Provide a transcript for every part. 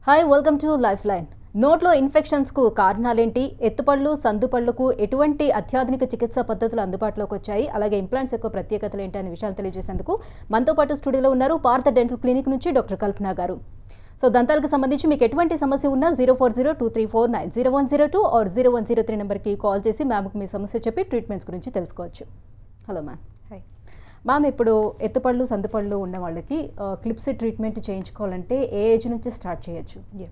Hi welcome to life line నోట్లో ఇన్ఫెక్షన్స్కు కారణాలేంటి ఎత్తుపళ్ళు సందుపళ్లకు ఎటువంటి అత్యాధునిక చికిత్సా పద్ధతులు అందుబాటులోకి వచ్చాయి అలాగే ఇంప్లాంట్స్ యొక్క ప్రత్యేకతలు ఏంటి అనే విషయాలు తెలియజేసేందుకు మనతో పాటు స్టూడియోలో ఉన్నారు పార్థ డెంటల్ క్లినిక్ నుంచి డాక్టర్ కల్పన గారు సో దంతాలకు సంబంధించి మీకు ఎటువంటి సమస్య ఉన్నా zero four zero two three four nine zero one zero two or zero one zero three నెంబర్కి కాల్ చేసి మ్యామ్కి మీ సమస్య చెప్పి ట్రీట్మెంట్స్ గురించి తెలుసుకోవచ్చు హలో మ్యామ్ హాయ్ మ్యామ్ ఇప్పుడు ఎత్తుపళ్ళు సందుపళ్ళు ఉన్న వాళ్ళకి క్లిప్స్ ట్రీట్మెంట్ చేయించుకోవాలంటే ఏ ఏజ్ నుంచి స్టార్ట్ చేయొచ్చు యా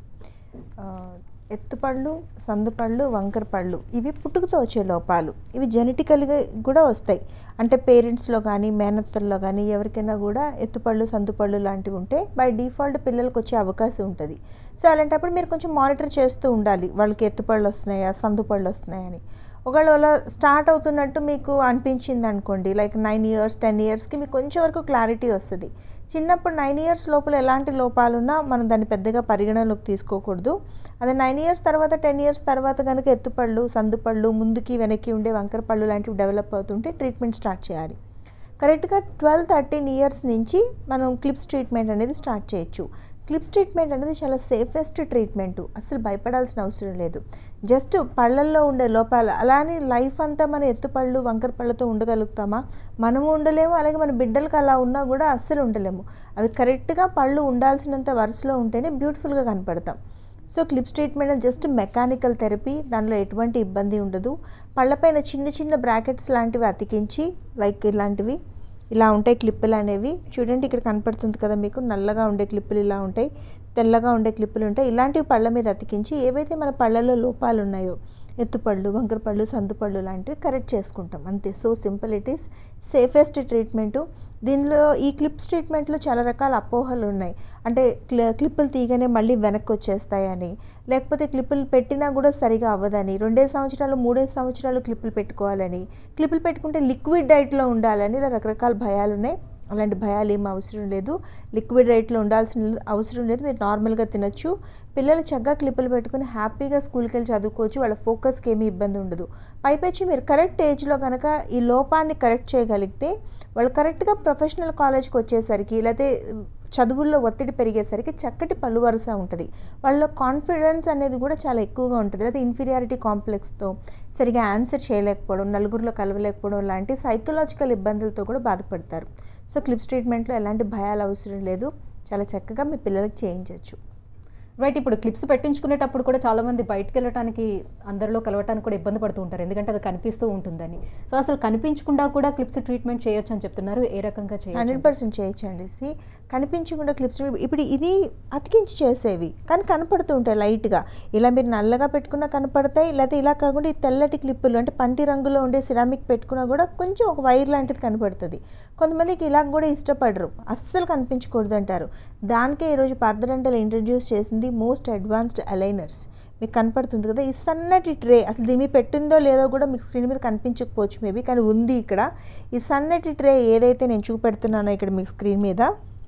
ఎత్తుపళ్ళు సందుపళ్ళు వంకర పళ్ళు ఇవి పుట్టుకతో వచ్చే లోపాలు ఇవి జెనెటికల్గా కూడా వస్తాయి అంటే పేరెంట్స్లో కానీ మేనత్తల్లో కానీ ఎవరికైనా కూడా ఎత్తుపళ్ళు సందుపళ్ళు లాంటివి ఉంటే బై డిఫాల్ట్ పిల్లలకు వచ్చే అవకాశం ఉంటుంది సో అలాంటప్పుడు మీరు కొంచెం మానిటర్ చేస్తూ ఉండాలి వాళ్ళకి ఎత్తుపళ్ళు వస్తున్నాయా సందుపళ్ళు వస్తున్నాయని ఒకవేళ అలా స్టార్ట్ అవుతున్నట్టు మీకు అనిపించింది అనుకోండి లైక్ నైన్ ఇయర్స్ టెన్ ఇయర్స్కి మీకు కొంచెం వరకు క్లారిటీ వస్తుంది చిన్నప్పుడు నైన్ ఇయర్స్ లోపల ఎలాంటి లోపాలున్నా మనం దాన్ని పెద్దగా పరిగణలోకి తీసుకోకూడదు అదే నైన్ ఇయర్స్ తర్వాత టెన్ ఇయర్స్ తర్వాత కనుక ఎత్తుపళ్ళు సందుపళ్ళు ముందుకి వెనక్కి ఉండే వంకర పళ్ళు లాంటివి డెవలప్ అవుతుంటే ట్రీట్మెంట్ స్టార్ట్ చేయాలి కరెక్ట్గా ట్వెల్వ్ థర్టీన్ ఇయర్స్ నుంచి మనం క్లిప్స్ ట్రీట్మెంట్ అనేది స్టార్ట్ చేయొచ్చు క్లిప్స్ ట్రీట్మెంట్ అనేది చాలా సేఫెస్ట్ ట్రీట్మెంట్ అసలు భయపడాల్సిన అవసరం లేదు జస్ట్ పళ్ళల్లో ఉండే లోపాలు అలానే లైఫ్ అంతా మనం ఎత్తుపళ్ళు వంకర పళ్ళతో ఉండగలుగుతామా మనము ఉండలేము అలాగే మన బిడ్డలకు అలా ఉన్నా కూడా అస్సలు ఉండలేము అవి కరెక్ట్గా పళ్ళు ఉండాల్సినంత వరుసలో ఉంటేనే బ్యూటిఫుల్గా కనపడతాం so clips treatment just mechanical therapy దానిలో ఎటువంటి ఇబ్బంది ఉండదు పళ్ళపైన చిన్న చిన్న బ్రాకెట్స్ లాంటివి అతికించి లైక్ ఇలాంటివి ఇలా ఉంటాయి క్లిప్పులు అనేవి చూడండి ఇక్కడ కనపడుతుంది కదా మీకు నల్లగా ఉండే క్లిప్పులు ఇలా ఉంటాయి తెల్లగా ఉండే క్లిప్పులు ఉంటాయి ఇలాంటివి పళ్ళ మీద అతికించి ఏవైతే మన పళ్ళలో లోపాలు ఉన్నాయో ఎత్తుపళ్ళు వంకర పళ్ళు సందుపళ్ళు లాంటివి కరెక్ట్ చేసుకుంటాం అంతే so simple it is safest treatment దీనిలో ఈ క్లిప్స్ ట్రీట్మెంట్లో చాలా రకాల అపోహలు ఉన్నాయి అంటే క్లి- క్లిప్పులు తీయగానే మళ్ళీ వెనక్కి వచ్చేస్తాయని లేకపోతే క్లిప్పులు పెట్టినా కూడా సరిగా అవ్వదని రెండే సంవత్సరాలు మూడే సంవత్సరాలు క్లిప్పులు పెట్టుకోవాలని క్లిప్పులు పెట్టుకుంటే లిక్విడ్ డైట్లో ఉండాలని ఇలా రకరకాల భయాలు ఉన్నాయి అలాంటి భయాలు ఏం అవసరం లేదు లిక్విడ్ డైట్లో ఉండాల్సిన అవసరం లేదు మీరు నార్మల్గా తినొచ్చు పిల్లలు చక్కగా క్లిప్పులు పెట్టుకుని హ్యాపీగా స్కూల్కి వెళ్ళి చదువుకోవచ్చు వాళ్ళ ఫోకస్కి ఏమీ ఇబ్బంది ఉండదు పైపెచ్చి మీరు కరెక్ట్ ఏజ్లో కనుక ఈ లోపాన్ని కరెక్ట్ చేయగలిగితే వాళ్ళు కరెక్ట్గా ప్రొఫెషనల్ కాలేజ్కి వచ్చేసరికి లేకపోతే చదువుల్లో ఒత్తిడి పెరిగేసరికి చక్కటి పళ్ళు వరుస ఉంటుంది వాళ్ళ కాన్ఫిడెన్స్ అనేది కూడా చాలా ఎక్కువగా ఉంటుంది లేదా ఇన్ఫీరియారిటీ కాంప్లెక్స్తో సరిగా ఆన్సర్ చేయలేకపోవడం నలుగురిలో కలవలేకపోవడం లాంటి సైకలాజికల్ ఇబ్బందులతో కూడా బాధపడతారు సో క్లిప్స్ ట్రీట్మెంట్లో ఎలాంటి భయాలు అవసరం లేదు చాలా చక్కగా మీ పిల్లలకి చేయించవచ్చు రైట్ ఇప్పుడు క్లిప్స్ పెట్టించుకునేటప్పుడు కూడా చాలా మంది బయటకు వెళ్ళటానికి అందరిలో కలవటానికి కూడా ఇబ్బంది పడుతూ ఉంటారు ఎందుకంటే అది కనిపిస్తూ ఉంటుందని సో అసలు కనిపించకుండా కూడా క్లిప్స్ ట్రీట్మెంట్ చేయొచ్చు అని చెప్తున్నారు ఏ రకంగా హండ్రెడ్ చేయొచ్చు పర్సెంట్ చేయొచ్చండి సి కనిపించకుండా క్లిప్స్ ఇప్పుడు ఇది అతికించి చేసేవి కానీ కనపడుతూ ఉంటాయి లైట్గా ఇలా మీరు నల్లగా పెట్టుకున్నా కనపడతాయి లేకపోతే ఇలా కాకుండా ఈ తెల్లటి క్లిప్పులు అంటే పంటి రంగులో ఉండే సిరామిక్ పెట్టుకున్నా కూడా కొంచెం ఒక వైర్ లాంటిది కనపడుతుంది కొంతమందికి ఇలా కూడా ఇష్టపడరు అస్సలు కనిపించకూడదు అంటారు దానికే ఈరోజు పర్దరంటలు ఇంట్రడ్యూస్ చేసింది మోస్ట్ అడ్వాన్స్డ్ అలైనర్స్ మీకు కనపడుతుంది కదా ఈ సన్నటి ట్రే అసలు దీని మీద పెట్టిందో లేదో కూడా మీకు స్క్రీన్ మీద కనిపించకపోవచ్చు మేబీ కానీ ఉంది ఇక్కడ ఈ సన్నటి ట్రే ఏదైతే నేను చూపెడుతున్నానో ఇక్కడ మీకు స్క్రీన్ మీద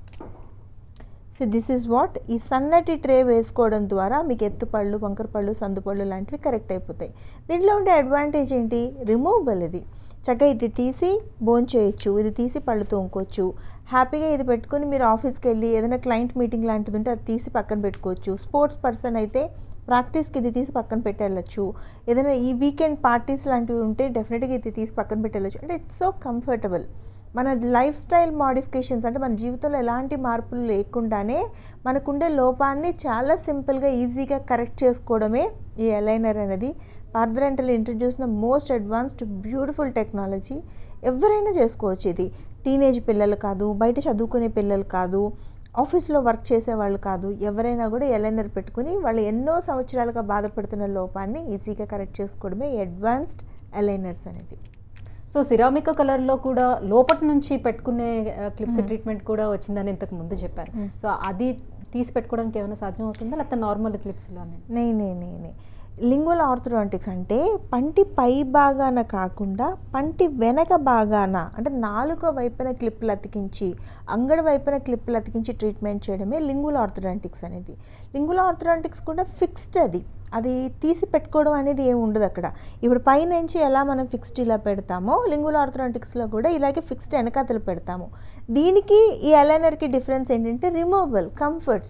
సో దిస్ ఈజ్ వాట్ ఈ సన్నటి ట్రే వేసుకోవడం ద్వారా మీకు ఎత్తుపళ్ళు వంకర పళ్ళు సందుపళ్ళు లాంటివి కరెక్ట్ అయిపోతాయి దీంట్లో ఉండే అడ్వాంటేజ్ ఏంటి రిమూవబుల్ ఇది చక్కగా ఇది తీసి బోన్ చేయొచ్చు ఇది తీసి పళ్ళు తోముకోవచ్చు హ్యాపీగా ఇది పెట్టుకొని మీరు ఆఫీస్కి వెళ్ళి ఏదైనా క్లయింట్ మీటింగ్ లాంటిది ఉంటే అది తీసి పక్కన పెట్టుకోవచ్చు స్పోర్ట్స్ పర్సన్ అయితే ప్రాక్టీస్కి ఇది తీసి పక్కన పెట్టేళ్ళచ్చు ఏదైనా ఈ వీకెండ్ పార్టీస్ లాంటివి ఉంటే డెఫినెట్గా ఇది తీసి పక్కన పెట్టేళ్ళచ్చు అంటే ఇట్స్ సో కంఫర్టబుల్ మన లైఫ్ స్టైల్ మాడిఫికేషన్స్ అంటే మన జీవితంలో ఎలాంటి మార్పులు లేకుండానే మనకుండే లోపాన్ని చాలా సింపుల్గా ఈజీగా కరెక్ట్ చేసుకోవడమే ఈ అలైనర్ అనేది పార్దరెంటల్ introduce the most advanced beautiful technology ఎవరైనా చేసుకోవచ్చు ఇది టీనేజ్ పిల్లలు కాదు బయట చదువుకునే పిల్లలు కాదు ఆఫీస్లో వర్క్ చేసే వాళ్ళు కాదు ఎవరైనా కూడా ఎలైనర్ పెట్టుకుని వాళ్ళు ఎన్నో సంవత్సరాలుగా బాధపడుతున్న లోపాన్ని ఈజీగా కరెక్ట్ చేసుకోవడమే అడ్వాన్స్డ్ ఎలైనర్స్ అనేది సో సిరామిక్ కలర్ లో కూడా లోపటి నుంచి పెట్టుకునే క్లిప్స్ ట్రీట్మెంట్ కూడా వచ్చిందని ఇంతకు ముందు చెప్పారు Hmm. సో అది తీసి పెట్టుకోవడానికి ఏమైనా సాధ్యం అవుతుందా లేకపోతే నార్మల్ క్లిప్స్ లోనే నే నే నే నే లింగువల్ ఆర్థోడాంటిక్స్ అంటే పంటి పై భాగాన కాకుండా పంటి వెనక భాగాన అంటే నాలుగో వైపున క్లిప్పులు అతికించి అంగడి వైపున క్లిప్పులు అతికించి ట్రీట్మెంట్ చేయడమే లింగువల్ ఆర్థోడాంటిక్స్ అనేది లింగువల్ ఆర్థోడాంటిక్స్ కూడా ఫిక్స్డ్ అది అది తీసి పెట్టుకోవడం అనేది ఏమి ఉండదు అక్కడ ఇప్పుడు పైనుంచి ఎలా మనం ఫిక్స్డ్ ఇలా పెడతామో లింగువల్ ఆర్థోడాంటిక్స్లో కూడా ఇలాగే ఫిక్స్డ్ వెనకాతలు పెడతాము దీనికి ఈ అలైనర్కి డిఫరెన్స్ ఏంటంటే రిమూవబుల్ కంఫర్ట్స్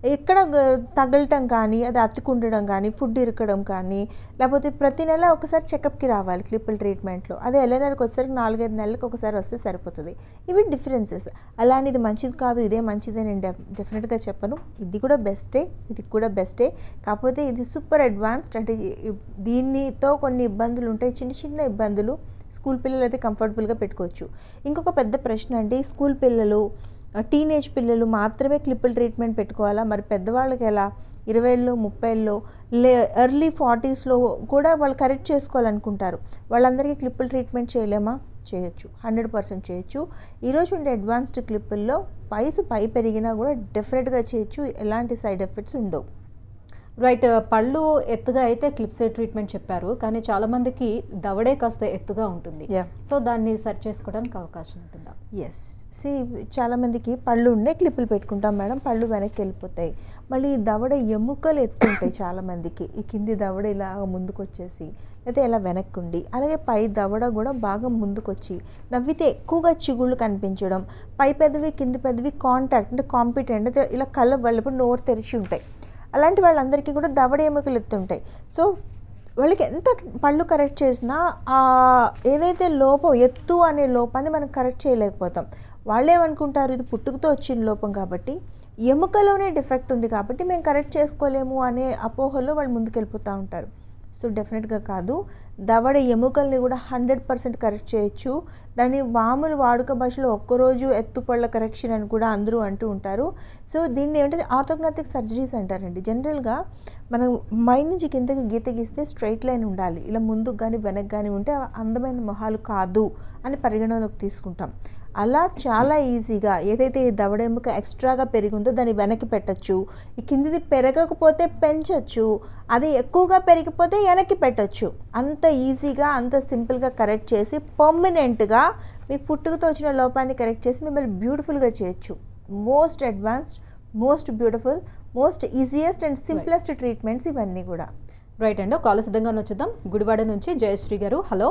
ఎక్కడ గ- తగలటం కానీ అది అతుకుండడం కానీ ఫుడ్ ఇరకడం కానీ లేకపోతే ప్రతి నెల ఒకసారి చెకప్కి రావాలి క్లిప్పుల ట్రీట్మెంట్లో అదే ఎల్ఎన్ఆర్కి వచ్చేసరికి నాలుగైదు నెలలకు ఒకసారి వస్తే సరిపోతుంది ఇవి డిఫరెన్సెస్ అలా అని ఇది మంచిది కాదు ఇదే మంచిది నేను డెఫ్ డెఫినెట్గా చెప్పను ఇది కూడా బెస్టే ఇది కూడా బెస్టే కాకపోతే ఇది సూపర్ అడ్వాన్స్డ్ అంటే ఈ- ఈ- దీనితో కొన్ని ఇబ్బందులు ఉంటాయి చిన్న చిన్న ఇబ్బందులు స్కూల్ పిల్లలు అయితే కంఫర్టబుల్గా పెట్టుకోవచ్చు ఇంకొక పెద్ద ప్రశ్న అండి స్కూల్ పిల్లలు టీనేజ్ పిల్లలు మాత్రమే క్లిప్పుల ట్రీట్మెంట్ పెట్టుకోవాలా మరి పెద్దవాళ్ళకి ఎలా ఇరవైలో ముప్పైలో లే ఎర్లీ ఫార్టీస్లో కూడా వాళ్ళు కరెక్ట్ చేసుకోవాలనుకుంటారు వాళ్ళందరికీ క్లిప్పుల ట్రీట్మెంట్ చేయలేమా చేయొచ్చు హండ్రెడ్ పర్సెంట్ చేయొచ్చు ఈరోజు ఉండే అడ్వాన్స్డ్ క్లిప్పుల్లో వయసు పై పెరిగినా కూడా డెఫినెట్గా చేయొచ్చు ఎలాంటి సైడ్ ఎఫెక్ట్స్ ఉండవు రైట్ పళ్ళు ఎత్తుగా అయితే క్లిప్స్ ట్రీట్మెంట్ చెప్పారు కానీ చాలా మందికి దవడే కాస్త ఎత్తుగా ఉంటుంది యా సో దాన్ని సరి చేసుకోవడానికి అవకాశం ఉంటుందా ఎస్ సి చాలామందికి పళ్ళు ఉండే క్లిప్పులు పెట్టుకుంటాం మేడం పళ్ళు వెనక్కి వెళ్ళిపోతాయి మళ్ళీ ఈ దవడ ఎముకలు ఎత్తుంటాయి చాలామందికి ఈ కింది దవడ ఇలా ముందుకు వచ్చేసి అయితే ఇలా వెనక్కి ఉండి అలాగే పై దవడ కూడా బాగా ముందుకొచ్చి నవ్వితే ఎక్కువగా చిగుళ్ళు కనిపించడం పై పెదవి కింది పెదవి కాంటాక్ట్ అంటే కాంపిటెంట్ అంటే ఇలా కళ్ళ వెళ్ళప్పుడు నోరు తెరిచి ఉంటాయి అలాంటి వాళ్ళందరికీ కూడా దవడ ఎముకలు ఎత్తుంటాయి సో వాళ్ళకి ఎంత పళ్ళు కరెక్ట్ చేసినా ఆ ఏదైతే లోపం ఎత్తు అనే లోపాన్ని మనం కరెక్ట్ చేయలేకపోతాం వాళ్ళు ఏమనుకుంటారు ఇది పుట్టుకతో వచ్చిన లోపం కాబట్టి ఎముకలోనే డిఫెక్ట్ ఉంది కాబట్టి మేము కరెక్ట్ చేసుకోలేము అనే అపోహలో వాళ్ళు ముందుకెళ్ళిపోతూ ఉంటారు సో డెఫినెట్గా కాదు దవడ ఎముకల్ని కూడా హండ్రెడ్ పర్సెంట్ కరెక్ట్ చేయొచ్చు దాన్ని మామూలు వాడుక భాషలో ఒక్కరోజు ఎత్తుపళ్ళ కరెక్షన్ అని కూడా అందరూ అంటూ ఉంటారు సో దీన్ని ఏమంటే ఆర్థోగ్నాటిక్ సర్జరీస్ అంటారండి జనరల్గా మనం మైండ్ నుంచి కిందకి గీత గీస్తే స్ట్రైట్ లైన్ ఉండాలి ఇలా ముందుకు కానీ వెనక్కి కానీ ఉంటే అవి అందమైన మొహాలు కాదు అని పరిగణనలోకి తీసుకుంటాం అలా చాలా ఈజీగా ఏదైతే ఈ దవడ ఎముక ఎక్స్ట్రాగా పెరిగిందో దాన్ని వెనక్కి పెట్టచ్చు ఈ కిందిది పెరగకపోతే పెంచవచ్చు అది ఎక్కువగా పెరిగిపోతే వెనక్కి పెట్టచ్చు అంత ఈజీగా అంత సింపుల్గా కరెక్ట్ చేసి పర్మనెంట్గా మీ పుట్టుకతో వచ్చిన లోపాన్ని కరెక్ట్ చేసి మిమ్మల్ని బ్యూటిఫుల్గా చేయొచ్చు most advanced most beautiful most easiest and simplest treatments ఇవన్నీ కూడా రైట్ అండి కాల్ సిద్ధంగా వచ్చేద్దాం గుడివాడ నుంచి జయశ్రీ గారు హలో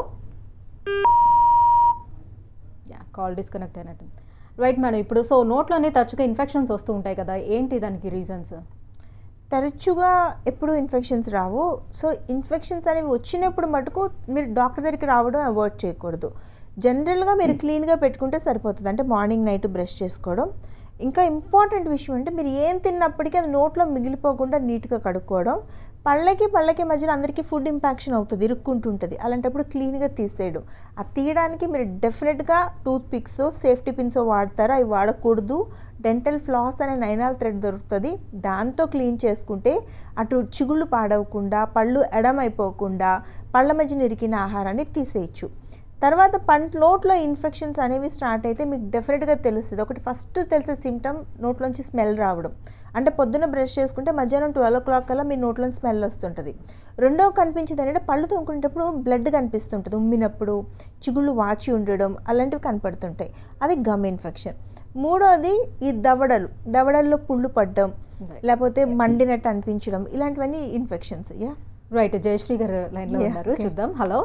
యా కాల్ డిస్కనెక్ట్ అయినట్టు రైట్ మేడం ఇప్పుడు సో నోట్లోనే తరచుగా ఇన్ఫెక్షన్స్ వస్తూ ఉంటాయి కదా ఏంటి దానికి రీజన్స్ తరచుగా ఎప్పుడు ఇన్ఫెక్షన్స్ రావు సో ఇన్ఫెక్షన్స్ అనేవి వచ్చినప్పుడు మటుకు మీరు డాక్టర్ దగ్గరికి రావడం అవాయిడ్ చేయకూడదు జనరల్గా మీరు క్లీన్గా పెట్టుకుంటే సరిపోతుంది అంటే మార్నింగ్ నైట్ బ్రష్ చేసుకోవడం ఇంకా ఇంపార్టెంట్ విషయం అంటే మీరు ఏం తిన్నప్పటికీ అది నోట్లో మిగిలిపోకుండా నీట్గా కడుక్కోవడం పళ్ళకి పళ్ళకి మధ్యన అందరికీ ఫుడ్ ఇంపాక్షన్ అవుతుంది ఇరుక్కుంటుంటుంది అలాంటప్పుడు క్లీన్గా తీసేయడం అది తీయడానికి మీరు డెఫినెట్గా టూత్ పిక్స్ సేఫ్టీ పిన్స్ వాడతారు అవి వాడకూడదు డెంటల్ ఫ్లాస్ అనే నైనాల్ థ్రెడ్ దొరుకుతుంది దాంతో క్లీన్ చేసుకుంటే అటు చిగుళ్ళు పాడవకుండా పళ్ళు ఎడమైపోకుండా పళ్ళ మధ్యన ఇరికిన ఆహారాన్ని తీసేయచ్చు తర్వాత పంట నోట్లో ఇన్ఫెక్షన్స్ అనేవి స్టార్ట్ అయితే మీకు డెఫినెట్గా తెలుస్తుంది ఒకటి ఫస్ట్ తెలిసే సిమ్టమ్ నోట్లోంచి స్మెల్ రావడం అంటే పొద్దున్న బ్రష్ చేసుకుంటే మధ్యాహ్నం ట్వెల్వ్ ఓ క్లాక్ కల్లా మీ నోట్లోంచి స్మెల్ వస్తుంటుంది రెండో కనిపించేది ఏంటంటే పళ్ళు తోముకునేటప్పుడు బ్లడ్ కనిపిస్తుంటుంది ఉమ్మినప్పుడు చిగుళ్ళు వాచి ఉండడం అలాంటివి కనపడుతుంటాయి అది గమ్ ఇన్ఫెక్షన్ మూడోది ఈ దవడలు దవడల్లో పుళ్ళు పడ్డం లేకపోతే మండినట్టు అనిపించడం ఇలాంటివన్నీ ఇన్ఫెక్షన్స్ యా రైట్ జయశ్రీ గారు లైన్లో Yeah, ఉన్నారు okay. చూద్దాం hello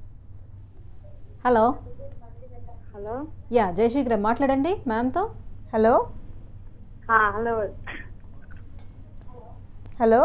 hello hello yeah Jayashree గారు మాట్లాడండి మ్యామ్తో హలో ఆ, హలో హలో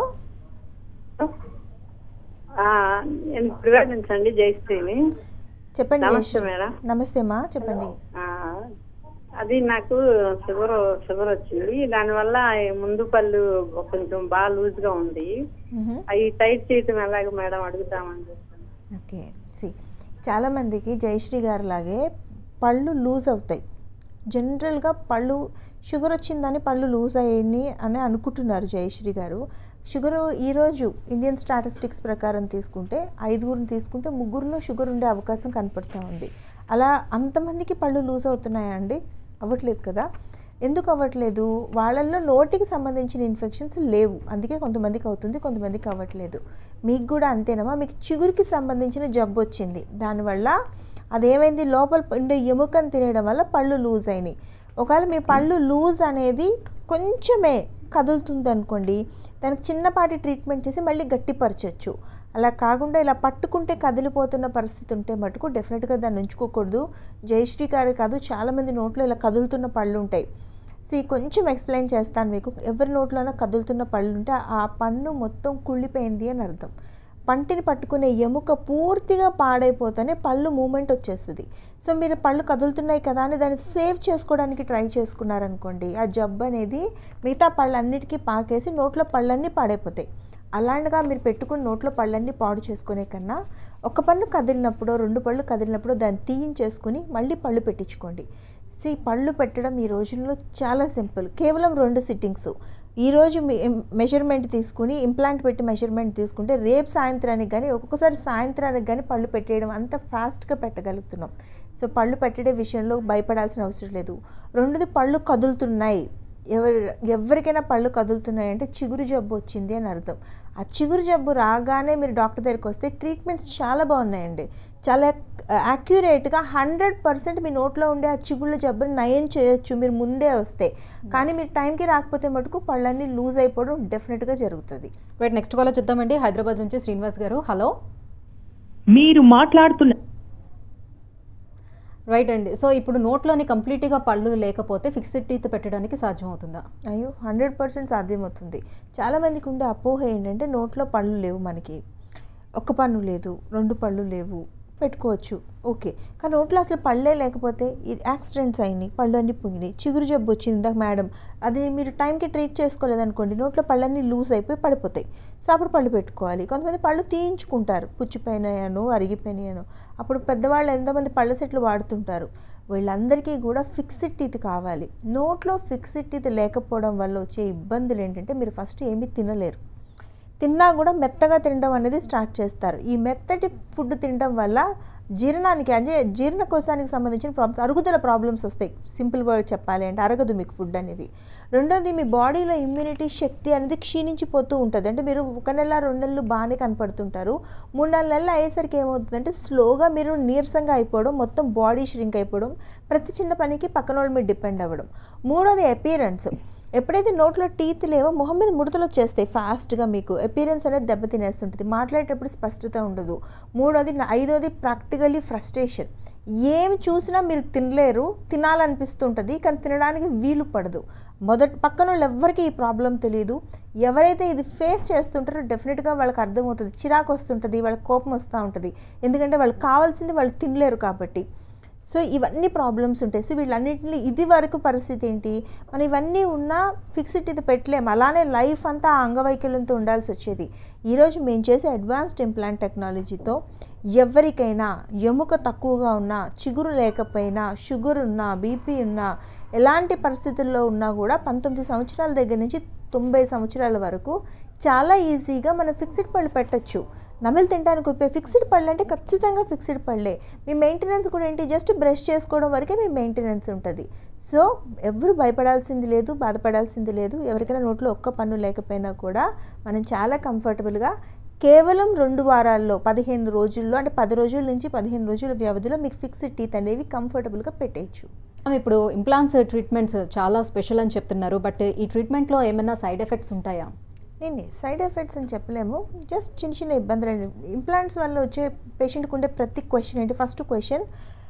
ఆ, నేను గుడివాడ నుంచి అండి జయశ్రీని చెప్పండి నమస్తే జయశ్రీ. మేడం నమస్తే అమ్మా చెప్పండి ఆ, అది నాకు షుగర్ షుగర్ వచ్చింది దానివల్ల ఈ ముందు పళ్ళు కొంచెం బాగా లూజ్ గా ఉంది మ్హూ. అవి టైట్ చేయటం ఎలాగ మేడం అడుగుతామని చెప్పాను ఓకే సి చాలామందికి జయశ్రీ గారు లాగే పళ్ళు లూజ్ అవుతాయి జనరల్గా పళ్ళు షుగర్ వచ్చిందని పళ్ళు లూజ్ అయ్యాయి అని అనుకుంటున్నారు జయశ్రీ గారు షుగర్ ఈరోజు ఇండియన్ స్టాటిస్టిక్స్ ప్రకారం తీసుకుంటే ఐదుగురిని తీసుకుంటే ముగ్గురులో షుగర్ ఉండే అవకాశం కనపడుతూ ఉంది అలా అంతమందికి పళ్ళు లూజ్ అవుతున్నాయా అండి అవ్వట్లేదు కదా ఎందుకు అవ్వట్లేదు వాళ్ళల్లో నోటికి సంబంధించిన ఇన్ఫెక్షన్స్ లేవు అందుకే కొంతమందికి అవుతుంది కొంతమందికి అవ్వట్లేదు మీకు కూడా అంతేనమ్మా మీకు చిగురికి సంబంధించిన జబ్బు వచ్చింది దానివల్ల అదేమైంది లోపల ఉండే ఎముకను తినేయడం వల్ల పళ్ళు లూజ్ అయినాయి ఒకవేళ మీ పళ్ళు లూజ్ అనేది కొంచెమే కదులుతుంది అనుకోండి దానికి చిన్నపాటి ట్రీట్మెంట్ చేసి మళ్ళీ గట్టిపరచచ్చు అలా కాకుండా ఇలా పట్టుకుంటే కదిలిపోతున్న పరిస్థితి ఉంటే మటుకు డెఫినెట్గా దాన్ని ఉంచుకోకూడదు జయశ్రీ గారు కాదు చాలామంది నోట్లో ఇలా కదులుతున్న పళ్ళు ఉంటాయి సి కొంచెం ఎక్స్ప్లెయిన్ చేస్తాను మీకు ఎవరి నోట్లోనో కదులుతున్న పళ్ళు ఉంటే ఆ పన్ను మొత్తం కుళ్ళిపోయింది అని అర్థం పంటిని పట్టుకునే ఎముక పూర్తిగా పాడైపోతేనే పళ్ళు మూమెంట్ వచ్చేస్తుంది సో మీరు పళ్ళు కదులుతున్నాయి కదా అని దాన్ని సేవ్ చేసుకోవడానికి ట్రై చేసుకున్నారనుకోండి ఆ జబ్బు అనేది మిగతా పళ్ళన్నిటికీ పాకేసి నోట్లో పళ్ళన్నీ పాడైపోతాయి అలాంటిగా మీరు పెట్టుకుని నోట్లో పళ్ళన్నీ పాడు చేసుకునే కన్నా ఒక పళ్ళు కదిలినప్పుడు రెండు పళ్ళు కదిలినప్పుడు దాన్ని తీయించేసుకుని మళ్ళీ పళ్ళు పెట్టించుకోండి సి పళ్ళు పెట్టడం ఈ రోజుల్లో చాలా సింపుల్ కేవలం రెండు సిట్టింగ్స్ ఈరోజు మీ మెజర్మెంట్ తీసుకుని ఇంప్లాంట్ పెట్టి మెజర్మెంట్ తీసుకుంటే రేపు సాయంత్రానికి కానీ ఒక్కొక్కసారి సాయంత్రానికి కానీ పళ్ళు పెట్టేయడం అంత ఫాస్ట్గా పెట్టగలుగుతున్నాం సో పళ్ళు పెట్టడే విషయంలో భయపడాల్సిన అవసరం లేదు రెండోది పళ్ళు కదులుతున్నాయి ఎవరి ఎవరికైనా పళ్ళు కదులుతున్నాయి అంటే చిగురు జబ్బు వచ్చింది అని అర్థం ఆ చిగురు జబ్బు రాగానే మీరు డాక్టర్ దగ్గరికి వస్తే ట్రీట్మెంట్స్ చాలా బాగున్నాయండి చాలా యాక్యురేట్గా హండ్రెడ్ పర్సెంట్ మీ నోట్లో ఉండే ఆ చిగుళ్ళ జబ్బుని నయం చేయొచ్చు మీరు ముందే వస్తే కానీ మీరు టైంకి రాకపోతే మటుకు పళ్ళన్నీ లూజ్ అయిపోవడం డెఫినెట్గా జరుగుతుంది రైట్ నెక్స్ట్ కాల్ చూద్దామండి హైదరాబాద్ నుంచి శ్రీనివాస్ గారు హలో మీరు మాట్లాడుతున్న రైట్ అండి సో ఇప్పుడు నోట్లోని కంప్లీట్గా పళ్ళు లేకపోతే ఫిక్స్డ్ టీత్ పెట్టడానికి సాధ్యమవుతుందా అయ్యో హండ్రెడ్ పర్సెంట్ సాధ్యమవుతుంది చాలామందికి ఉండే అపోహ ఏంటంటే నోట్లో పళ్ళు లేవు మనకి ఒక పన్ను లేదు రెండు పళ్ళు లేవు పెట్టుకోవచ్చు ఓకే కానీ నోట్లో అసలు పళ్ళే లేకపోతే ఇది యాక్సిడెంట్స్ అయినాయి పళ్ళు అన్నీ పొంగినాయి చిగురు జబ్బు వచ్చింది ఇందాక మేడం అది మీరు టైంకి ట్రీట్ చేసుకోలేదనుకోండి నోట్లో పళ్ళన్నీ లూజ్ అయిపోయి పడిపోతాయి సో అప్పుడు పళ్ళు పెట్టుకోవాలి కొంతమంది పళ్ళు తీయించుకుంటారు పుచ్చిపోయినాయను అరిగిపోయినాయను అప్పుడు పెద్దవాళ్ళు ఎంతోమంది పళ్ళ సెట్లు వాడుతుంటారు వీళ్ళందరికీ కూడా ఫిక్స్డ్ టీత్ కావాలి నోట్లో ఫిక్స్డ్ టీత్ లేకపోవడం వల్ల వచ్చే ఇబ్బందులు ఏంటంటే మీరు ఫస్ట్ ఏమీ తినలేరు తిన్నా కూడా మెత్తగా తినడం అనేది స్టార్ట్ చేస్తారు ఈ మెత్తటి ఫుడ్ తినడం వల్ల జీర్ణానికి అంటే జీర్ణకోశానికి సంబంధించిన ప్రాబ్లమ్స్ అరుగుదల ప్రాబ్లమ్స్ వస్తాయి సింపుల్ వర్డ్ చెప్పాలి అంటే అరగదు మీకు ఫుడ్ అనేది రెండోది మీ బాడీలో ఇమ్యూనిటీ శక్తి అనేది క్షీణించిపోతూ ఉంటుంది అంటే మీరు ఒక నెల రెండు నెలలు బాగానే కనపడుతుంటారు మూడు నాలుగు నెలలు అయ్యేసరికి ఏమవుతుందంటే స్లోగా మీరు నీరసంగా అయిపోవడం మొత్తం బాడీ ష్రింక్ అయిపోవడం ప్రతి చిన్న పనికి పక్కన వాళ్ళు మీరు డిపెండ్ అవ్వడం మూడోది అపీరెన్స్ ఎప్పుడైతే నోట్లో టీత్ లేవో మొహం మీద ముడతలు వచ్చేస్తాయి ఫాస్ట్గా మీకు అపీరెన్స్ అనేది దెబ్బతినేస్తుంటుంది మాట్లాడేటప్పుడు స్పష్టత ఉండదు మూడోది నా- ఐదోది ప్రాక్టికలీ ఫ్రస్ట్రేషన్ ఏమి చూసినా మీరు తినలేరు తినాలనిపిస్తుంటుంది కానీ తినడానికి వీలు పడదు మొదటి పక్కన వాళ్ళు ఎవ్వరికి ఈ ప్రాబ్లం తెలియదు ఎవరైతే ఇది ఫేస్ చేస్తుంటారో డెఫినెట్గా వాళ్ళకి అర్థమవుతుంది చిరాకు వస్తుంటుంది వాళ్ళకి కోపం వస్తూ ఉంటుంది ఎందుకంటే వాళ్ళకి కావాల్సింది వాళ్ళు తినలేరు కాబట్టి సో ఇవన్నీ ప్రాబ్లమ్స్ ఉంటాయి సో వీళ్ళన్నింటినీ ఇది వరకు పరిస్థితి ఏంటి మనం ఇవన్నీ ఉన్నా ఫిక్స్డ్ ఇది పెట్టలేము అలానే లైఫ్ అంతా ఆ అంగవైకల్యంతో ఉండాల్సి వచ్చేది ఈరోజు మేము చేసే అడ్వాన్స్డ్ ఇంప్లాంట్ టెక్నాలజీతో ఎవరికైనా ఎముక తక్కువగా ఉన్నా చిగురు లేకపోయినా షుగర్ ఉన్నా బీపీ ఉన్నా ఎలాంటి పరిస్థితుల్లో ఉన్నా కూడా పంతొమ్మిది సంవత్సరాల దగ్గర నుంచి తొంభై సంవత్సరాల వరకు చాలా ఈజీగా మనం ఫిక్స్డ్ పళ్ళు పెట్టచ్చు నమిలి తినడానికి ఉపయోగ ఫిక్స్డ్ పళ్ళు అంటే ఖచ్చితంగా ఫిక్స్డ్ పళ్ళే మీ మెయింటెనెన్స్ కూడా ఏంటి జస్ట్ బ్రష్ చేసుకోవడం వరకే మీ మెయింటెనెన్స్ ఉంటుంది సో ఎవరు భయపడాల్సింది లేదు బాధపడాల్సింది లేదు ఎవరికైనా నోట్లో ఒక్క పన్ను లేకపోయినా కూడా మనం చాలా కంఫర్టబుల్గా కేవలం రెండు వారాల్లో పదిహేను రోజుల్లో అంటే పది రోజుల నుంచి పదిహేను రోజుల వ్యవధిలో మీకు ఫిక్స్డ్ టీత్ అనేవి కంఫర్టబుల్గా పెట్టేయచ్చు మ్యామ్, ఇప్పుడు ఇంప్లాంట్స్ ట్రీట్మెంట్స్ చాలా స్పెషల్ అని చెప్తున్నారు బట్ ఈ ట్రీట్మెంట్లో ఏమైనా సైడ్ ఎఫెక్ట్స్ ఉంటాయా నేను సైడ్ ఎఫెక్ట్స్ అని చెప్పలేము జస్ట్ చిన్న చిన్న ఇబ్బందులు అండి ఇంప్లాంట్స్ వల్ల వచ్చే పేషెంట్కి ఉండే ప్రతి క్వశ్చన్ ఏంటి ఫస్ట్ క్వశ్చన్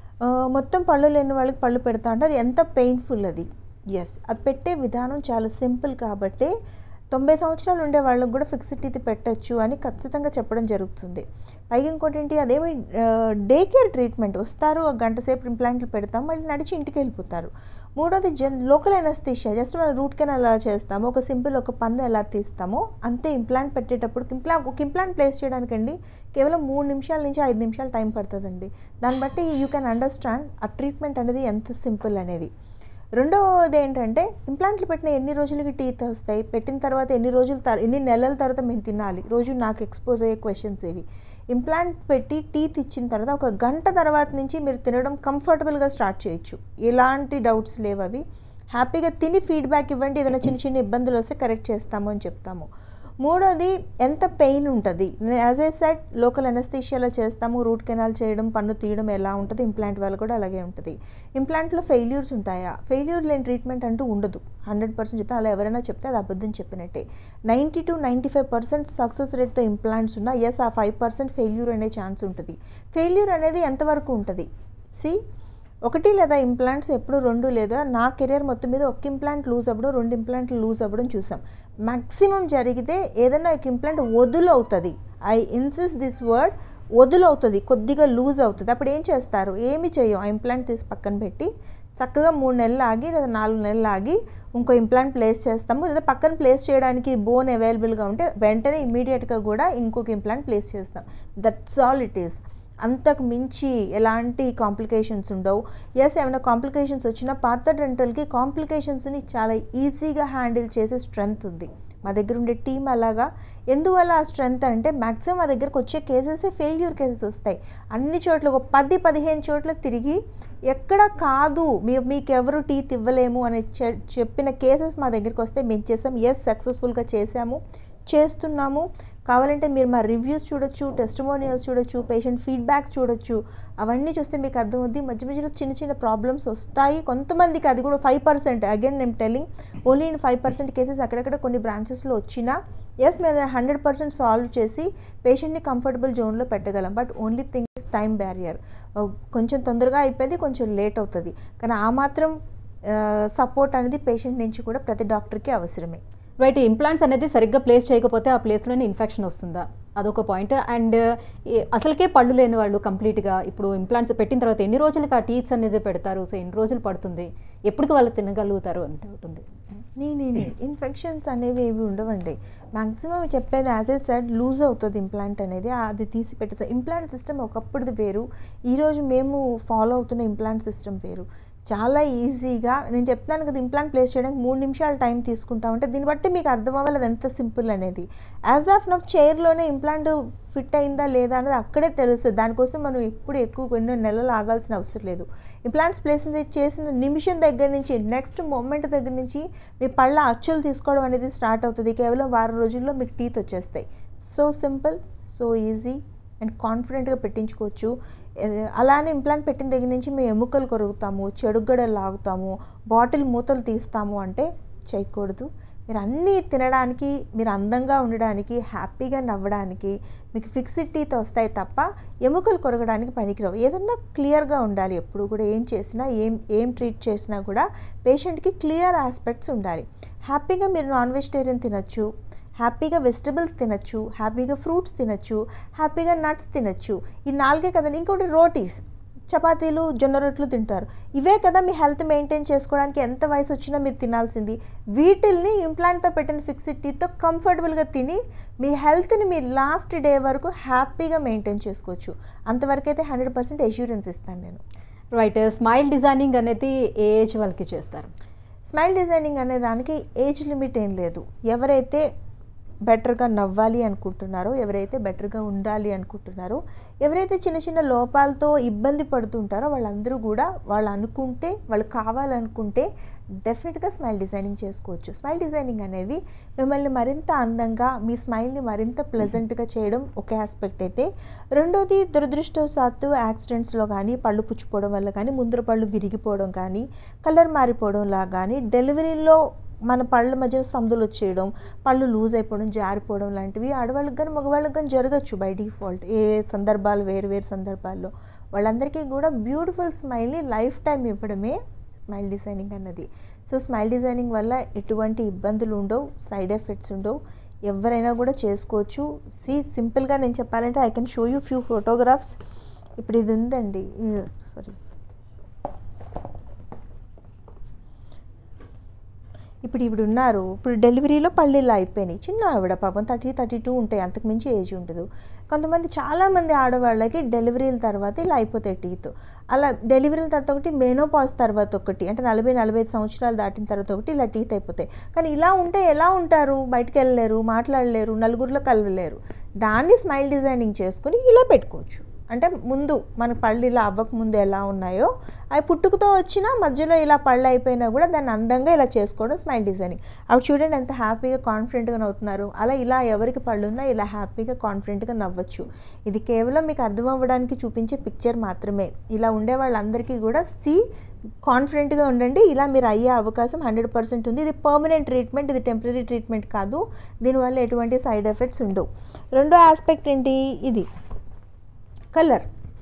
మొత్తం పళ్ళు లేని వాళ్ళకి పళ్ళు పెడతా అంటారు ఎంత పెయిన్ఫుల్ అది ఎస్ అది పెట్టే విధానం చాలా సింపుల్ కాబట్టి తొంభై సంవత్సరాలు ఉండే వాళ్ళకి కూడా ఫిక్స్డ్ టీత్ పెట్టచ్చు అని ఖచ్చితంగా చెప్పడం జరుగుతుంది పైగా ఇంకోటి ఏంటి అదేమి డే కేర్ ట్రీట్మెంట్ వస్తారు ఒక గంట సేపు ఇంప్లాంట్లు పెడతాం మళ్ళీ నడిచి ఇంటికి వెళ్ళిపోతారు మూడోది జన్ లోకల్ ఎనస్థీషియా జస్ట్ మనం రూట్ కెనాల్ ఎలా చేస్తామో ఒక సింపుల్ ఒక పన్ను ఎలా తీస్తామో అంతే ఇంప్లాంట్ పెట్టేటప్పుడు ఇంప్లాంట్ ఒక ఇంప్లాంట్ ప్లేస్ చేయడానికండి కేవలం మూడు నిమిషాల నుంచి ఐదు నిమిషాలు టైం పడుతుందండి దాన్ని బట్టి యూ కెన్ అండర్స్టాండ్ ఆ ట్రీట్మెంట్ అనేది ఎంత సింపుల్ అనేది రెండవది ఏంటంటే ఇంప్లాంట్లు పెట్టిన ఎన్ని రోజులకి టీత్ వస్తాయి పెట్టిన తర్వాత ఎన్ని రోజుల తర్వాత ఎన్ని నెలల తర్వాత మేము తినాలి రోజు నాకు ఎక్స్పోజ్ అయ్యే క్వశ్చన్స్ ఇవి ఇంప్లాంట్ పెట్టి టీత్ ఇచ్చిన తర్వాత ఒక గంట తర్వాత నుంచి మీరు తినడం కంఫర్టబుల్గా స్టార్ట్ చేయొచ్చు ఎలాంటి డౌట్స్ లేవు అవి హ్యాపీగా తిని ఫీడ్బ్యాక్ ఇవ్వండి ఏదైనా చిన్న చిన్న ఇబ్బందులు వస్తే కరెక్ట్ చేస్తాము అని చెప్తాము మూడోది ఎంత పెయిన్ ఉంటుంది యాజ్ ఏ సెట్ లోకల్ ఎనస్థీషియాలో చేస్తాము రూట్ కెనాల్ చేయడం పన్ను తీయడం ఎలా ఉంటుంది ఇంప్లాంట్ వాళ్ళు కూడా అలాగే ఉంటుంది ఇంప్లాంట్లో ఫెయిల్యూర్స్ ఉంటాయా ఫెయిల్యూర్ లేని ట్రీట్మెంట్ అంటూ ఉండదు హండ్రెడ్ పర్సెంట్ చెప్తే అలా ఎవరైనా చెప్తే అది అబద్ధం చెప్పినట్టే ninety to ninety five percent success రేట్తో ఇంప్లాంట్స్ ఉన్నా ఎస్ ఆ ఫైవ్ పర్సెంట్ ఫెయిల్యూర్ అనే ఛాన్స్ ఉంటుంది ఫెయిల్యూర్ అనేది ఎంతవరకు ఉంటుంది సి ఒకటి లేదా ఇంప్లాంట్స్ ఎప్పుడు రెండు లేదా నా కెరియర్ మొత్తం మీద ఒక ఇంప్లాంట్ లూజ్ అవ్వడం రెండు ఇంప్లాంట్లు లూజ్ అవ్వడం చూసాం మ్యాక్సిమం జరిగితే ఏదైనా ఒక ఇంప్లాంట్ వదులు అవుతుంది ఐ ఇన్సిస్ దిస్ వర్డ్ వదులు అవుతుంది కొద్దిగా లూజ్ అవుతుంది అప్పుడు ఏం చేస్తారు ఏమి చేయం ఆ ఇంప్లాంట్ తీసి పక్కన పెట్టి చక్కగా మూడు నెలలు ఆగి లేదా నాలుగు నెలలు ఆగి ఇంకో ఇంప్లాంట్ ప్లేస్ చేస్తాము లేదా పక్కన ప్లేస్ చేయడానికి బోన్ అవైలబుల్గా ఉంటే వెంటనే ఇమీడియట్గా కూడా ఇంకొక ఇంప్లాంట్ ప్లేస్ చేస్తాం దట్స్ ఆల్ ఇట్ ఈస్ అంతకు మించి ఎలాంటి కాంప్లికేషన్స్ ఉండవు ఎస్ ఏమైనా కాంప్లికేషన్స్ వచ్చినా పార్థ డెంటల్కి కాంప్లికేషన్స్ని చాలా ఈజీగా హ్యాండిల్ చేసే స్ట్రెంగ్త్ ఉంది మా దగ్గర ఉండే టీం అలాగా ఎందువల్ల ఆ స్ట్రెంగ్త్ అంటే మ్యాక్సిమం మా దగ్గరకు వచ్చే కేసెస్ ఫెయిల్యూర్ కేసెస్ వస్తాయి అన్ని చోట్ల ఒక పది పదిహేను చోట్ల తిరిగి ఎక్కడ కాదు మీ మీకు ఎవరు టీత్ ఇవ్వలేము అని చె- చెప్పిన కేసెస్ మా దగ్గరికి వస్తే మేము చేసాం ఎస్ సక్సెస్ఫుల్గా చేసాము చేస్తున్నాము కావాలంటే మీరు మా రివ్యూస్ చూడొచ్చు టెస్టిమోనియల్స్ చూడొచ్చు పేషెంట్ ఫీడ్బ్యాక్ చూడొచ్చు అవన్నీ చూస్తే మీకు అర్థమవుద్ది మధ్య మధ్యలో చిన్న చిన్న ప్రాబ్లమ్స్ వస్తాయి కొంతమందికి అది కూడా ఫైవ్ పర్సెంట్ అగైన్ నేను telling only in five percent cases అక్కడక్కడ కొన్ని బ్రాంచెస్లో వచ్చినా ఎస్ మేము హండ్రెడ్ పర్సెంట్ సాల్వ్ చేసి పేషెంట్ని కంఫర్టబుల్ జోన్లో పెట్టగలం but only thing is time barrier కొంచెం తొందరగా అయిపోయింది కొంచెం లేట్ అవుతుంది కానీ ఆ మాత్రం సపోర్ట్ అనేది పేషెంట్ నుంచి కూడా ప్రతి డాక్టర్కి అవసరమే రైట్ ఇంప్లాంట్స్ అనేది సరిగ్గా ప్లేస్ చేయకపోతే ఆ ప్లేస్లోనే ఇన్ఫెక్షన్ వస్తుందా అదొక పాయింట్ అండ్ అసలుకే పళ్ళు లేని వాళ్ళు కంప్లీట్గా ఇప్పుడు ఇంప్లాంట్స్ పెట్టిన తర్వాత ఎన్ని రోజులకి ఆ టీత్స్ అనేది పెడతారు సో ఎన్ని రోజులు పడుతుంది ఎప్పటికి వాళ్ళు తినగలుగుతారు అంటే ఉంటుంది నీ నీ నీ ఇన్ఫెక్షన్స్ అనేవి ఏవి ఉండవండి మ్యాక్సిమం చెప్పేది యాజ్ ఏ సెడ్ లూజ్ అవుతుంది ఇంప్లాంట్ అనేది అది తీసి పెట్టేసి ఇంప్లాంట్ సిస్టమ్ ఒకప్పుడుది వేరు ఈరోజు మేము ఫాలో అవుతున్న ఇంప్లాంట్ సిస్టమ్ వేరు చాలా ఈజీగా నేను చెప్తాను కదా ఇంప్లాంట్ ప్లేస్ చేయడానికి మూడు నిమిషాలు టైం తీసుకుంటా ఉంటే దీన్ని బట్టి మీకు అర్థం అవ్వాలి అది ఎంత సింపుల్ అనేది యాజ్ ఆఫ్ నవ్ చైర్లోనే ఇంప్లాంట్ ఫిట్ అయిందా లేదా అనేది అక్కడే తెలుస్తుంది దానికోసం మనం ఎప్పుడు ఎక్కువ ఎన్నో నెలలు ఆగాల్సిన అవసరం లేదు ఇంప్లాంట్స్ ప్లేస్ చేసిన నిమిషం దగ్గర నుంచి నెక్స్ట్ మూమెంట్ దగ్గర నుంచి మీ పళ్ళ అచ్చులు తీసుకోవడం అనేది స్టార్ట్ అవుతుంది కేవలం వారం రోజుల్లో మీకు టీత్ వచ్చేస్తాయి so simple so easy and కాన్ఫిడెంట్గా పెట్టించుకోవచ్చు ఏ- అలానే ఇంప్లాంట్ పెట్టిన దగ్గర నుంచి మేము ఎముకలు కొరుగుతాము చెడుగడలు లాగుతాము బాటిల్ మూతలు తీస్తాము అంటే చేయకూడదు మీరు అన్నీ తినడానికి మీరు అందంగా ఉండడానికి హ్యాపీగా నవ్వడానికి మీకు ఫిక్స్డ్ టీత్ వస్తాయి తప్ప ఎముకలు కొరగడానికి పనికిరావు ఏదన్నా క్లియర్గా ఉండాలి ఎప్పుడు కూడా ఏం చేసినా ఏం ఏం ట్రీట్ చేసినా కూడా పేషెంట్కి క్లియర్ ఆస్పెక్ట్స్ ఉండాలి హ్యాపీగా మీరు నాన్ వెజిటేరియన్ తినొచ్చు హ్యాపీగా వెజిటబుల్స్ తినొచ్చు హ్యాపీగా ఫ్రూట్స్ తినొచ్చు హ్యాపీగా నట్స్ తినొచ్చు ఈ నాలుగే కదండి ఇంకోటి రోటీస్ చపాతీలు జొన్న రొట్టెలు తింటారు ఇవే కదా మీ హెల్త్ మెయింటైన్ చేసుకోవడానికి ఎంత వయసు వచ్చినా మీరు తినాల్సింది వీటిల్ని ఇంప్లాంట్తో పెట్టిన ఫిక్స్డ్ టీత్తో కంఫర్టబుల్గా తిని మీ హెల్త్ని మీరు లాస్ట్ డే వరకు హ్యాపీగా మెయింటైన్ చేసుకోవచ్చు అంతవరకు అయితే హండ్రెడ్ పర్సెంట్ ఎష్యూరెన్స్ ఇస్తాను నేను రైట్ స్మైల్ డిజైనింగ్ అనేది ఏ ఏజ్ వాళ్ళకి చేస్తారు స్మైల్ డిజైనింగ్ అనే దానికి ఏజ్ లిమిట్ ఏం లేదు ఎవరైతే బెటర్గా నవ్వాలి అనుకుంటున్నారో ఎవరైతే బెటర్గా ఉండాలి అనుకుంటున్నారో ఎవరైతే చిన్న చిన్న లోపాలతో ఇబ్బంది పడుతుంటారో వాళ్ళందరూ కూడా వాళ్ళు అనుకుంటే వాళ్ళు కావాలనుకుంటే డెఫినెట్గా స్మైల్ డిజైనింగ్ చేసుకోవచ్చు స్మైల్ డిజైనింగ్ అనేది మిమ్మల్ని మరింత అందంగా మీ స్మైల్ని మరింత ప్లెజెంట్గా చేయడం ఒక ఆస్పెక్ట్ అయితే రెండోది దురదృష్టవశాత్తు యాక్సిడెంట్స్లో కానీ పళ్ళు పుచ్చిపోవడం వల్ల కానీ ముందర పళ్ళు విరిగిపోవడం కానీ కలర్ మారిపోవడంలా కానీ డెలివరీలో మన పళ్ళ మధ్యలో సందులు వచ్చేయడం పళ్ళు లూజ్ అయిపోవడం జారిపోవడం లాంటివి ఆడవాళ్ళకి కానీ మగవాళ్ళకి కానీ జరగచ్చు బై డిఫాల్ట్ ఏ సందర్భాలు వేరు వేరు సందర్భాల్లో వాళ్ళందరికీ కూడా బ్యూటిఫుల్ స్మైల్ని లైఫ్ టైం ఇవ్వడమే స్మైల్ డిజైనింగ్ అన్నది సో స్మైల్ డిజైనింగ్ వల్ల ఎటువంటి ఇబ్బందులు ఉండవు సైడ్ ఎఫెక్ట్స్ ఉండవు ఎవరైనా కూడా చేసుకోవచ్చు సి సింపుల్గా నేను చెప్పాలంటే I can show you few photographs ఇప్పుడు ఇది ఉందండి సారీ ఇప్పుడు ఇప్పుడు ఉన్నారు ఇప్పుడు డెలివరీలో పళ్ళిళ్ళు అయిపోయినాయి చిన్న ఆవిడ పాపం థర్టీ థర్టీ టూ ఉంటాయి అంతకు మించి ఏజ్ ఉండదు కొంతమంది చాలామంది ఆడవాళ్ళకి డెలివరీల తర్వాత ఇలా అయిపోతాయి టీత్ అలా డెలివరీల తర్వాత ఒకటి మెనోపాజ్ తర్వాత ఒకటి అంటే నలభై నలభై ఐదు సంవత్సరాలు దాటిన తర్వాత ఒకటి ఇలా టీత్ అయిపోతాయి కానీ ఇలా ఉంటే ఎలా ఉంటారు బయటకు వెళ్ళలేరు మాట్లాడలేరు నలుగురిలో కలవలేరు దాన్ని స్మైల్ డిజైనింగ్ చేసుకుని ఇలా పెట్టుకోవచ్చు అంటే ముందు మన పళ్ళు ఇలా అవ్వక ముందు ఎలా ఉన్నాయో అవి పుట్టుకతో వచ్చినా మధ్యలో ఇలా పళ్ళు అయిపోయినా కూడా దాన్ని అందంగా ఇలా చేసుకోవడం స్మైల్ డిజైనింగ్ అవి చూడండి ఎంత హ్యాపీగా కాన్ఫిడెంట్గా నవ్వుతున్నారు అలా ఇలా ఎవరికి పళ్ళు ఉన్నా ఇలా హ్యాపీగా కాన్ఫిడెంట్గా నవ్వచ్చు ఇది కేవలం మీకు అర్థం అవ్వడానికి చూపించే పిక్చర్ మాత్రమే ఇలా ఉండే వాళ్ళందరికీ కూడా సి కాన్ఫిడెంట్గా ఉండండి ఇలా మీరు అయ్యే అవకాశం హండ్రెడ్ పర్సెంట్ ఉంది ఇది పర్మనెంట్ ట్రీట్మెంట్ ఇది టెంపరీ ట్రీట్మెంట్ కాదు దీనివల్ల ఎటువంటి సైడ్ ఎఫెక్ట్స్ ఉండవు రెండో ఆస్పెక్ట్ ఏంటి ఇది కలర్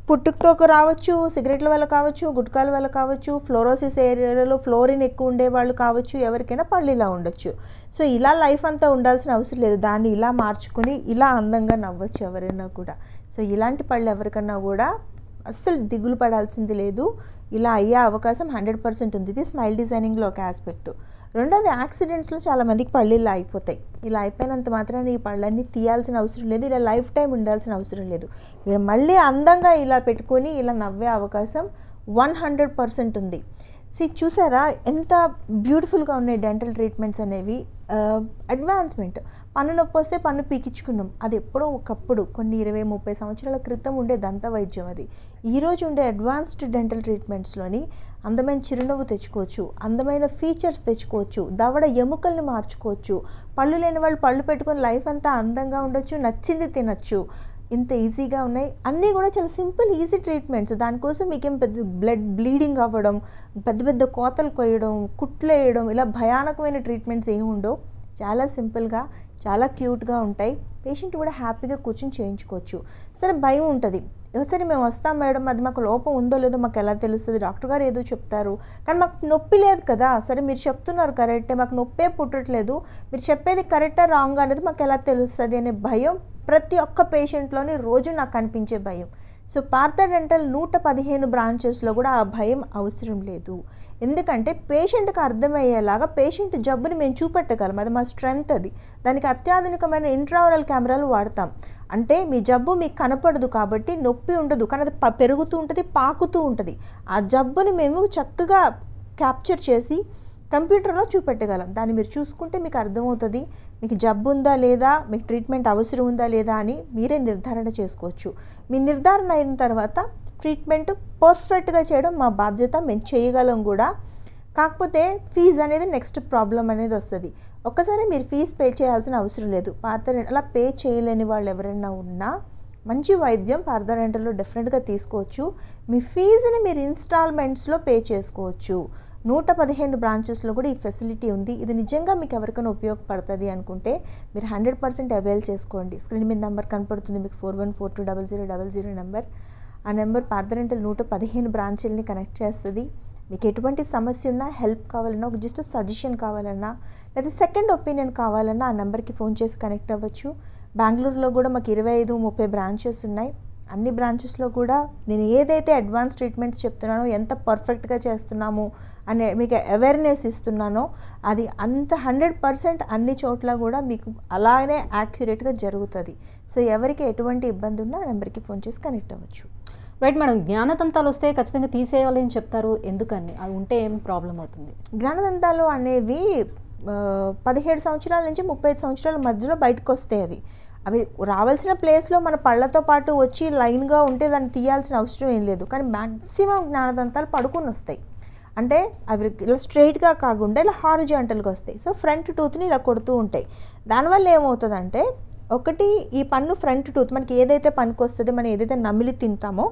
పుట్టుకతో రావచ్చు సిగరెట్ల వల్ల కావచ్చు గుట్కాల వల్ల కావచ్చు ఫ్లోరోసిస్ ఏరియాలో ఫ్లోరిన్ ఎక్కువ ఉండే వాళ్ళు కావచ్చు ఎవరికైనా పళ్ళు ఇలా ఉండొచ్చు సో ఇలా లైఫ్ అంతా ఉండాల్సిన అవసరం లేదు దాన్ని ఇలా మార్చుకుని ఇలా అందంగా నవ్వచ్చు ఎవరైనా కూడా సో ఇలాంటి పళ్ళు ఎవరికన్నా కూడా అస్సలు దిగులు పడాల్సింది లేదు ఇలా అయ్యే అవకాశం హండ్రెడ్ పర్సెంట్ ఉంది ఇది స్మైల్ డిజైనింగ్లో ఒక ఆస్పెక్ట్ రెండోది యాక్సిడెంట్స్లో చాలా మందికి పళ్ళు ఇలా అయిపోతాయి ఇలా అయిపోయినంత మాత్రాన ఈ పళ్ళన్నీ తీయాల్సిన అవసరం లేదు ఇలా లైఫ్ టైం ఉండాల్సిన అవసరం లేదు మీరు మళ్ళీ అందంగా ఇలా పెట్టుకొని ఇలా నవ్వే అవకాశం వన్ హండ్రెడ్ పర్సెంట్ ఉంది సి చూసారా ఎంత బ్యూటిఫుల్గా ఉన్నాయి డెంటల్ ట్రీట్మెంట్స్ అనేవి అడ్వాన్స్మెంట్ పన్ను నొప్పి వస్తే పన్ను పీకించుకున్నాం అది ఎప్పుడో ఒకప్పుడు కొన్ని ఇరవై ముప్పై సంవత్సరాల క్రితం ఉండే దంత వైద్యం అది ఈరోజు ఉండే అడ్వాన్స్డ్ డెంటల్ ట్రీట్మెంట్స్లోని అందమైన చిరునవ్వు తెచ్చుకోవచ్చు అందమైన ఫీచర్స్ తెచ్చుకోవచ్చు దవడ ఎముకల్ని మార్చుకోవచ్చు పళ్ళు లేని వాళ్ళు పళ్ళు పెట్టుకొని లైఫ్ అంతా అందంగా ఉండొచ్చు నచ్చింది తినచ్చు ఇంత ఈజీగా ఉన్నాయి అన్నీ కూడా చాలా సింపుల్ ఈజీ ట్రీట్మెంట్స్ దానికోసం మీకేం పెద్ద బ్లడ్ బ్లీడింగ్ అవ్వడం పెద్ద పెద్ద కోతలు కొయ్యడం కుట్లు వేయడం ఇలా భయానకమైన ట్రీట్మెంట్స్ ఏమి ఉండవు చాలా సింపుల్గా చాలా క్యూట్గా ఉంటాయి పేషెంట్ కూడా హ్యాపీగా కూర్చొని చేయించుకోవచ్చు సరే భయం ఉంటుంది సరే మేము వస్తాం మేడం అది మాకు లోపం ఉందో లేదో మాకు ఎలా తెలుస్తుంది డాక్టర్ గారు ఏదో చెప్తారు కానీ మాకు నొప్పి లేదు కదా సరే మీరు చెప్తున్నారు కరెక్టే మాకు నొప్పే పుట్టట్లేదు మీరు చెప్పేది కరెక్టా రాంగ్ అనేది మాకు ఎలా తెలుస్తుంది అనే భయం ప్రతి ఒక్క పేషెంట్లోని రోజు నాకు కనిపించే భయం సో పార్థ డెంటల్ నూట పదిహేను బ్రాంచెస్లో కూడా ఆ భయం అవసరం లేదు ఎందుకంటే పేషెంట్కి అర్థమయ్యేలాగా పేషెంట్ జబ్బుని మేము చూపెట్టగలం అది మా స్ట్రెంగ్త్ అది దానికి అత్యాధునికమైన ఇంట్రావరల్ కెమెరాలు వాడతాం అంటే మీ జబ్బు మీకు కనపడదు కాబట్టి నొప్పి ఉండదు కానీ అది ప- పెరుగుతూ ఉంటుంది పాకుతూ ఉంటుంది ఆ జబ్బుని మేము చక్కగా క్యాప్చర్ చేసి కంప్యూటర్లో చూపెట్టగలం దాన్ని మీరు చూసుకుంటే మీకు అర్థమవుతుంది మీకు జబ్బు ఉందా లేదా మీకు ట్రీట్మెంట్ అవసరం ఉందా లేదా అని మీరే నిర్ధారణ చేసుకోవచ్చు మీ నిర్ధారణ అయిన తర్వాత ట్రీట్మెంట్ పర్ఫెక్ట్గా చేయడం మా బాధ్యత మేము చేయగలం కూడా కాకపోతే ఫీజు అనేది నెక్స్ట్ ప్రాబ్లం అనేది వస్తుంది ఒక్కసారి మీరు ఫీజు పే చేయాల్సిన అవసరం లేదు పార్థ అలా పే చేయలేని వాళ్ళు ఎవరైనా ఉన్నా మంచి వైద్యం పార్థ రెంటల్లో డెఫినెట్గా తీసుకోవచ్చు మీ ఫీజుని మీరు ఇన్స్టాల్మెంట్స్లో పే చేసుకోవచ్చు నూట పదిహేను బ్రాంచెస్లో కూడా ఈ ఫెసిలిటీ ఉంది ఇది నిజంగా మీకు ఎవరికైనా ఉపయోగపడుతుంది అనుకుంటే మీరు హండ్రెడ్ పర్సెంట్ అవైల్ చేసుకోండి స్క్రీన్ మీద నెంబర్ కనపడుతుంది మీకు four one four two double zero double zero number ఆ నెంబర్ పార్థరెంటల్ నూట పదిహేను బ్రాంచీలని కనెక్ట్ చేస్తుంది మీకు ఎటువంటి సమస్య ఉన్నా హెల్ప్ కావాలన్నా ఒక జస్ట్ సజెషన్ కావాలన్నా లేదా సెకండ్ ఒపీనియన్ కావాలన్నా ఆ నెంబర్కి ఫోన్ చేసి కనెక్ట్ అవ్వచ్చు బెంగళూరులో కూడా మాకు ఇరవై ఐదు ముప్పై బ్రాంచెస్ ఉన్నాయి అన్ని బ్రాంచెస్లో కూడా నేను ఏదైతే అడ్వాన్స్ ట్రీట్మెంట్స్ చెప్తున్నానో ఎంత పర్ఫెక్ట్గా చేస్తున్నాము అనే మీకు అవేర్నెస్ ఇస్తున్నానో అది అంత హండ్రెడ్ పర్సెంట్ అన్ని చోట్ల కూడా మీకు అలానే యాక్యురేట్గా జరుగుతుంది సో ఎవరికి ఎటువంటి ఇబ్బంది ఉన్నా ఆ నెంబర్కి ఫోన్ చేసి కనెక్ట్ అవ్వచ్చు రైట్ మేడం జ్ఞానదంతాలు వస్తే ఖచ్చితంగా తీసేయాలి అని చెప్తారు ఎందుకని అది ఉంటే ఏం ప్రాబ్లం అవుతుంది జ్ఞానదంతాలు అనేవి ఆ, పదిహేడు సంవత్సరాల నుంచి ముప్పై ఐదు సంవత్సరాల మధ్యలో బయటకు వస్తాయి అవి అవి రావాల్సిన ప్లేస్లో మన పళ్ళతో పాటు వచ్చి లైన్గా ఉంటే దాన్ని తీయాల్సిన అవసరం ఏం లేదు కానీ మ్యాక్సిమం జ్ఞానదంతాలు పడుకుని వస్తాయి అంటే అవి ఇలా స్ట్రైట్గా కాకుండా ఇలా హారిజాంటల్గా వస్తాయి సో ఫ్రంట్ టూత్ని ఇలా కొడుతూ ఉంటాయి దానివల్ల ఏమవుతుందంటే ఒకటి ఈ పన్ను ఫ్రంట్ టూత్ మనకి ఏదైతే పనికి వస్తుందో మనం ఏదైతే నమిలి తింటామో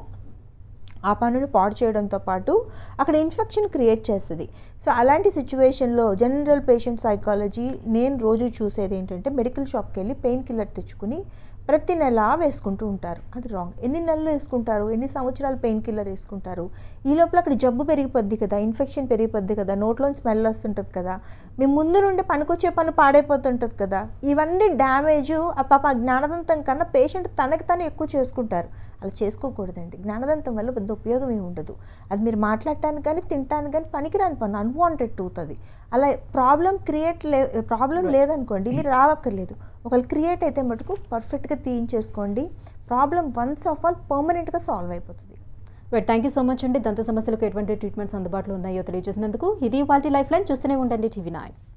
ఆ పన్నుని పాడు చేయడంతో పాటు అక్కడ ఇన్ఫెక్షన్ క్రియేట్ చేస్తుంది సో అలాంటి సిచ్యువేషన్లో జనరల్ పేషెంట్ సైకాలజీ నేను రోజు చూసేది ఏంటంటే మెడికల్ షాప్కి వెళ్ళి పెయిన్ కిల్లర్ తెచ్చుకుని ప్రతి నెల వేసుకుంటూ ఉంటారు అది రాంగ్ ఎన్ని నెలలు వేసుకుంటారు ఎన్ని సంవత్సరాలు పెయిన్ కిల్లర్ వేసుకుంటారు ఈ లోపల అక్కడ జబ్బు పెరిగిపోద్ది కదా ఇన్ఫెక్షన్ పెరిగిపోద్ది కదా నోట్లోంచి స్మెల్ వస్తుంటుంది కదా మీ ముందు నుండి పనికొచ్చే పని పాడైపోతుంటుంది కదా ఇవన్నీ డ్యామేజ్ ఆ పాప ఆ జ్ఞానదంతం కన్నా పేషెంట్ తనకి తను ఎక్కువ చేసుకుంటారు అలా చేసుకోకూడదండి జ్ఞానదంతం వల్ల పెద్ద ఉపయోగం ఏమి ఉండదు అది మీరు మాట్లాడటానికి కానీ తినటానికి కానీ పనికిరాని పని అన్వాంటెడ్ టూత్ అది అలా ప్రాబ్లం క్రియేట్ లే ప్రాబ్లం లేదనుకోండి మీరు రావక్కర్లేదు ఒకవేళ క్రియేట్ అయితే మటుకు పర్ఫెక్ట్గా తీయించేసుకోండి ప్రాబ్లం వన్స్ ఆఫ్ ఆల్ పర్మనెంట్గా సాల్వ్ అయిపోతుంది right thank you so much అండి దంత సమస్యలకు ఎటువంటి ట్రీట్మెంట్స్ అందుబాటులో ఉన్నాయో తెలియజేసినందుకు ఇది వాటి లైఫ్ లైన్ చూస్తూనే ఉండండి టీవీ నైన్